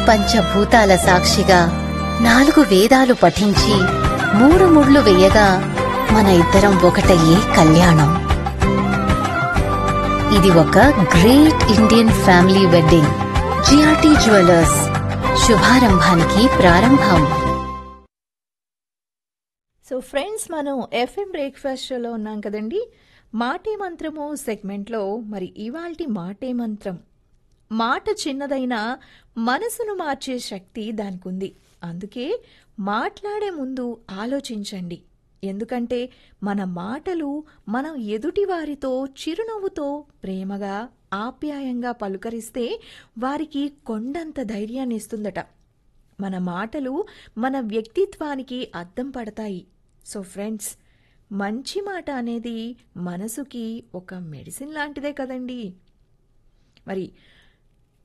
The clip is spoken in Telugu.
పంచభూతాల సాక్షిగా నాలుగు వేదాలు పఠించి మూడు ముళ్ళు వేయగా మన ఇద్దరం ఒకటయ్యే కళ్యాణం ఇది ఒక great Indian family wedding GRT jewellers శుభారంభానికి ప్రారంభం సో ఫ్రెండ్స్ మనం ఎఫ్ఎం బ్రేక్ఫాస్ట్ షోలో ఉన్నాం కదండి మాటే మంత్రము సెగ్మెంట్లో మరి ఇవాల్టి మాటే మంత్రం మాట చిన్నదైనా మనసును మార్చే శక్తి దానికి ఉంది అందుకే మాట్లాడే ముందు ఆలోచించండి ఎందుకంటే మన మాటలు మనం ఎదుటి వారితో చిరునవ్వుతో ప్రేమగా ఆప్యాయంగా పలుకరిస్తే వారికి కొండంత ధైర్యాన్ని ఇస్తుందట మన మాటలు మన వ్యక్తిత్వానికి అద్దం పడతాయి సో ఫ్రెండ్స్ మంచి మాట అనేది మనసుకి ఒక మెడిసిన్ లాంటిదే కదండి మరి